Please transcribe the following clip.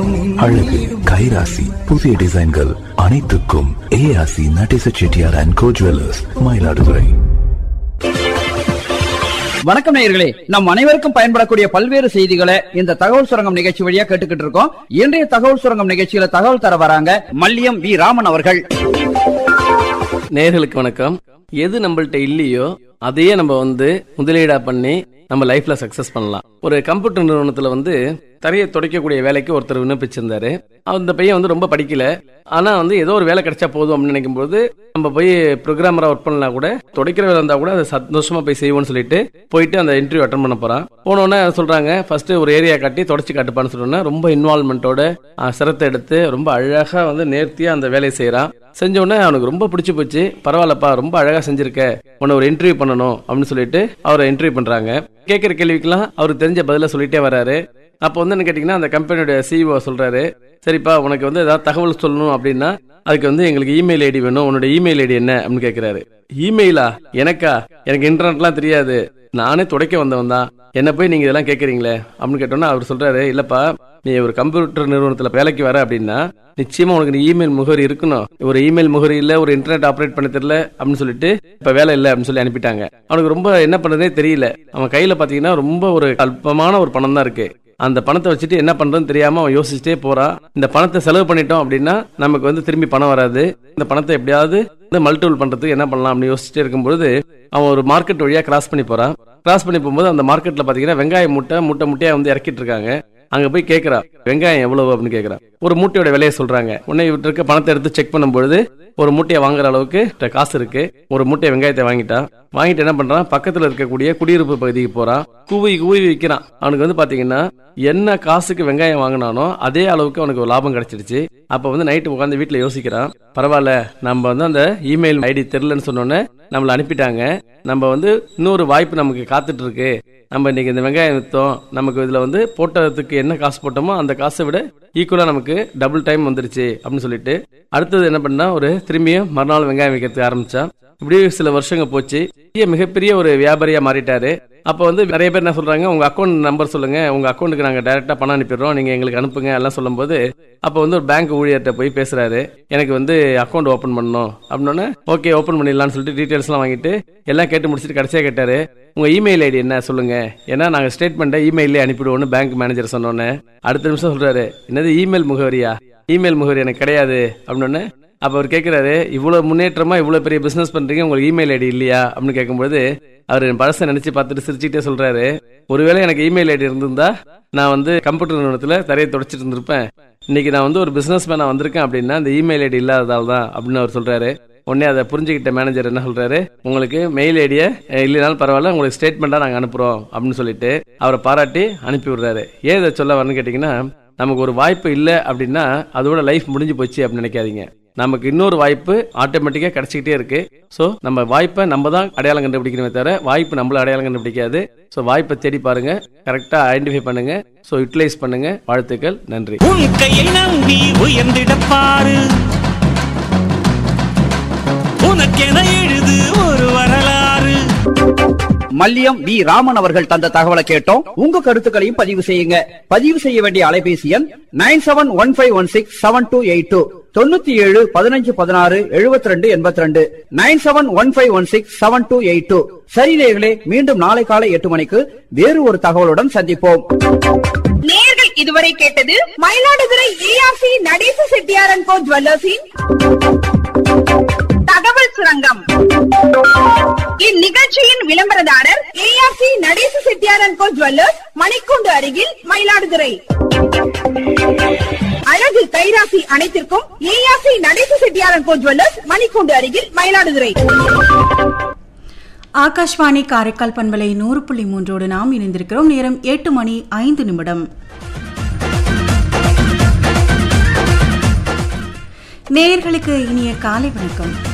அழகு கைராசி புதிய டிசைன்கள் அனைத்துக்கும் ARC Natesa Chettiar and co jewellers Mayiladuthurai வணக்கம் நேயர்களே நம் அனைவருக்கும் பயன்படக்கூடிய பல்வேறு செய்திகளை இந்த தகவல் சுரங்கம் நிகழ்ச்சி வழியா கேட்டுக்கிட்டு இருக்கோம் இன்றைய தகவல் சுரங்கம் நிகழ்ச்சியில தகவல் தர வராங்க மல்லியம் வி ராமன் அவர்கள் நேர்களுக்கு வணக்கம் எது நம்மள்ட்ட இல்லையோ அதையே நம்ம வந்து முதலீடா பண்ணி நம்ம லைஃப்ல சக்சஸ் பண்ணலாம் ஒரு கம்ப்யூட்டர் நிறுவனத்துல வந்து தரையை துடைக்கக்கூடிய வேலைக்கு ஒருத்தர் விண்ணப்பிச்சிருந்தாரு அந்த பையன் வந்து ரொம்ப படிக்கல ஆனா வந்து ஏதோ ஒரு வேலை கிடைச்சா போதும் அப்படின்னு நினைக்கும் போது நம்ம போய் ப்ரோக்ராமரா ஒர்க் பண்ணலாம் கூட துடைக்கிற வேலை இருந்தா கூட அதை சந்தோஷமா போய் செய்வோம்னு சொல்லிட்டு போயிட்டு அந்த இன்டர்வியூ அட்டன் பண்ண போறான் போனோடனே சொல்றாங்க ஃபர்ஸ்ட் ஒரு ஏரியா காட்டி தொடச்சி காட்டுப்பான்னு சொன்னோன்னே ரொம்ப இன்வால்மெண்ட்டோட சிரத்தை எடுத்து ரொம்ப அழகா வந்து நேர்த்தியா அந்த வேலையை செய்யறான் செஞ்ச உடனே அவனுக்கு ரொம்ப பிடிச்சி போச்சு பரவாயில்லப்பா ரொம்ப அழகா செஞ்சிருக்க உன்னை ஒரு இன்டர்வியூ பண்ணணும் அப்படின்னு சொல்லிட்டு அவரை இன்டர்வியூ பண்றாங்க கேட்கிற கேள்விக்கெல்லாம் அவருக்கு தெரிஞ்ச பதில சொல்லிட்டே வராரு அப்போ வந்து என்ன கேட்டீங்கன்னா அந்த கம்பெனியோட சிஇஓ சொல்றாரு சரிப்பா உனக்கு வந்து ஏதாவது தகவல் சொல்லணும் அப்படின்னா அதுக்கு வந்து எங்களுக்கு இமெயில் ஐடி வேணும் உன்னோட இமெயில் ஐடி என்ன அப்படின்னு கேட்கிறாரு இமெயிலா எனக்கா எனக்கு இன்டர்நெட்லாம் தெரியாது நானே துடைக்க வந்தவன் தான் என்ன போய் நீங்க இதெல்லாம் கேக்குறீங்களே அப்படின்னு கேட்டோன்னா அவர் சொல்றாரு இல்லப்பா நீ ஒரு கம்ப்யூட்டர் நிறுவனத்துல வேலைக்கு வர அப்படின்னா நிச்சயமா உனக்கு நீ இமெயில் முகவரி இருக்கணும் ஒரு இமெயில் முகவரி இல்ல ஒரு இன்டர்நெட் ஆப்ரேட் பண்ண தெரியல அப்படின்னு சொல்லிட்டு இப்ப வேலை இல்ல அப்படின்னு சொல்லி அனுப்பிட்டாங்க அவனுக்கு ரொம்ப என்ன பண்றதே தெரியல அவன் கையில பாத்தீங்கன்னா ரொம்ப ஒரு அல்பமான ஒரு பணம் தான் இருக்கு அந்த பணத்தை வச்சுட்டு என்ன பண்றதுன்னு தெரியாம அவன் யோசிச்சுட்டே போறான் இந்த பணத்தை செலவு பண்ணிட்டோம் அப்படின்னா நமக்கு வந்து திரும்பி பணம் வராது இந்த பணத்தை எப்படியாவது வந்து மல்டிபிள் பண்றதுக்கு என்ன பண்ணலாம் அப்படின்னு யோசிச்சுட்டே இருக்கும்பொழுது அவன் ஒரு மார்க்கெட் வழியா கிராஸ் பண்ணி போறான் கிராஸ் பண்ணி போகும்போது அந்த மார்க்கெட்ல பாத்தீங்கன்னா வெங்காய மூட்டை மூட்டை மூட்டையா வந்து இறக்கிட்டு இருக்காங்க அங்க போய் கேக்குறா வெங்காயம் எவ்வளவு அப்படின்னு கேக்குறா ஒரு மூட்டையோட விலையை சொல்றாங்க உடனே இவர்கிட்ட இருக்க பணத்தை எடுத்து செக் பண்ணும்பொழுது ஒரு மூட்டையை வாங்குற அளவுக்கு இவர்ட்ட காசு இருக்கு ஒரு மூட்டையை வெங்காயத்தை வாங்கிட்டான் வாங்கிட்டு என்ன பண்றான் பக்கத்துல இருக்கக்கூடிய குடியிருப்பு பகுதிக்கு போறான் கூவி கூவி விற்கிறான் அவனுக்கு வந்து பாத்தீங்கன்னா என்ன காசுக்கு வெங்காயம் வாங்கினானோ அதே அளவுக்கு அவனுக்கு ஒரு லாபம் கிடைச்சிடுச்சு அப்ப வந்து நைட்டு உட்காந்து வீட்டுல யோசிக்கிறான் பரவாயில்ல நம்ம வந்து அந்த இமெயில் ஐடி தெரிலன்னு சொன்னோன்னே நம்மள அனுப்பிட்டாங்க நம்ம வந்து இன்னொரு வாய்ப்பு நமக்கு காத்துட்டு இருக்கு நம்ம இன்னைக்கு இந்த வெங்காயம் வித்தோம் நமக்கு இதுல வந்து போட்டதுக்கு என்ன காசு போட்டோமோ அந்த காசை விட ஈக்குவலா நமக்கு டபுள் டைம் வந்துருச்சு அப்படின்னு சொல்லிட்டு அடுத்தது என்ன பண்ணா ஒரு திரும்பியும் மறுநாள் வெங்காயம் விற்கிறதுக்கு ஆரம்பிச்சான் இப்படியே சில வருஷங்க போச்சு பெரிய மிகப்பெரிய ஒரு வியாபாரியா மாறிட்டாரு அப்போ வந்து நிறைய பேர் என்ன சொல்றாங்க உங்க அக்கௌண்ட் நம்பர் சொல்லுங்க உங்க அக்கௌண்ட்டுக்கு நாங்க டைரக்டா பணம் அனுப்பிடுறோம் நீங்க எங்களுக்கு அனுப்புங்க எல்லாம் சொல்லும்போது அப்போ வந்து ஒரு பேங்க் ஊழியர்கிட்ட போய் பேசுறாரு எனக்கு வந்து அக்கௌண்ட் ஓபன் பண்ணணும் அப்படின்னோடனே ஓகே ஓபன் பண்ணிடலாம்னு சொல்லிட்டு டீடைல்ஸ் எல்லாம் வாங்கிட்டு எல்லாம் கேட்டு முடிச்சுட்டு கடைசியா கேட்டாரு உங்க இமெயில் ஐடி என்ன சொல்லுங்க ஏன்னா நாங்க ஸ்டேட்மெண்ட்டை இமெயிலே அனுப்பிடுவோம்னு பேங்க் மேனேஜர் சொன்னோன்னே அடுத்த நிமிஷம் சொல்றாரு என்னது இமெயில் முகவரியா இமெயில் முகவரி எனக்கு கிடையாது அப்படின்னு அப்ப அவர் கேட்கிறாரு இவ்வளவு முன்னேற்றமா இவ்வளவு பெரிய பிசினஸ் பண்றீங்க உங்களுக்கு இமெயில் ஐடி இல்லையா அப்படின்னு கேட்கும்போது அவர் என் பழசை நினைச்சு பார்த்துட்டு சிரிச்சுட்டே சொல்றாரு ஒருவேளை எனக்கு இமெயில் ஐடி இருந்திருந்தா நான் வந்து கம்ப்யூட்டர் நிறுவனத்துல தரையை தொடச்சிட்டு இருந்திருப்பேன் இன்னைக்கு நான் வந்து ஒரு பிசினஸ் மேனா வந்திருக்கேன் அப்படின்னா இந்த இமெயில் ஐடி இல்லாததால் தான் அப்படின்னு அவர் சொல்றாரு உடனே அதை புரிஞ்சுக்கிட்ட மேனேஜர் என்ன சொல்றாரு உங்களுக்கு மெயில் ஐடிய இல்லைனாலும் பரவாயில்ல உங்களுக்கு ஸ்டேட்மெண்டா நாங்க அனுப்புறோம் அப்படின்னு சொல்லிட்டு அவரை பாராட்டி அனுப்பி விடுறாரு ஏன் இதை சொல்ல வரணும்னு கேட்டீங்கன்னா நமக்கு ஒரு வாய்ப்பு இல்லை அப்படின்னா அதோட லைஃப் முடிஞ்சு போச்சு அப்படின்னு நினைக்காதீங்க நமக்கு இன்னொரு வாய்ப்பு ஆட்டோமேட்டிக்கா கிடைச்சிக்கிட்டே இருக்கு ஸோ நம்ம வாய்ப்பை நம்ம தான் அடையாளம் கண்டுபிடிக்கணுமே தவிர வாய்ப்பு நம்மள அடையாளம் கண்டுபிடிக்காது ஸோ வாய்ப்பை தேடி பாருங்க கரெக்டா ஐடென்டிஃபை பண்ணுங்க ஸோ யூட்டிலைஸ் பண்ணுங்க வாழ்த்துக்கள் நன்றி உன் கையை நம்பி உயர்ந்திட பாரு உனக்கென எழுது ஒரு வரலாறு மல்லியம் வி ராமன் அவர்கள் தந்த தகவலை கேட்டோம் உங்க கருத்துக்களையும் பதிவு செய்யுங்க பதிவு செய்ய வேண்டிய அலைபேசி எண் nine seven one five one six seven two eight two தொண்ணூத்தி ஏழு பதினஞ்சு பதினாறு எழுபத்தி ரெண்டு எண்பத்தி ரெண்டு nine seven one five one six seven two eight two சரி நேயர்களே மீண்டும் நாளை காலை எட்டு மணிக்கு வேறு ஒரு தகவலுடன் சந்திப்போம் நேர்கள் இதுவரை கேட்டது மயிலாடுதுறை ஏஆர்சி நடேச செட்டியாரன் கோ ஜுவல்லர்ஸின் தகவல் சுரங்கம் இந்நிகழ்ச்சியின் விளம்பரதாரர் ஏஆர்சி நடேச செட்டியாரன் கோ ஜுவல்லர்ஸ் மணிக்கூண்டு அருகில் மயிலாடுதுறை அழகு கைராசி அனைத்திற்கும் ஏஆர்சி நடேச செட்டியாரன் கோ ஜுவல்லர்ஸ் மணிக்கூண்டு அருகில் மயிலாடுதுறை ஆகாஷ்வாணி காரைக்கால் பண்பலை நூறு புள்ளி மூன்றோடு நாம் இணைந்திருக்கிறோம் நேரம் எட்டு மணி ஐந்து நிமிடம் நேயர்களுக்கு இனிய காலை வணக்கம்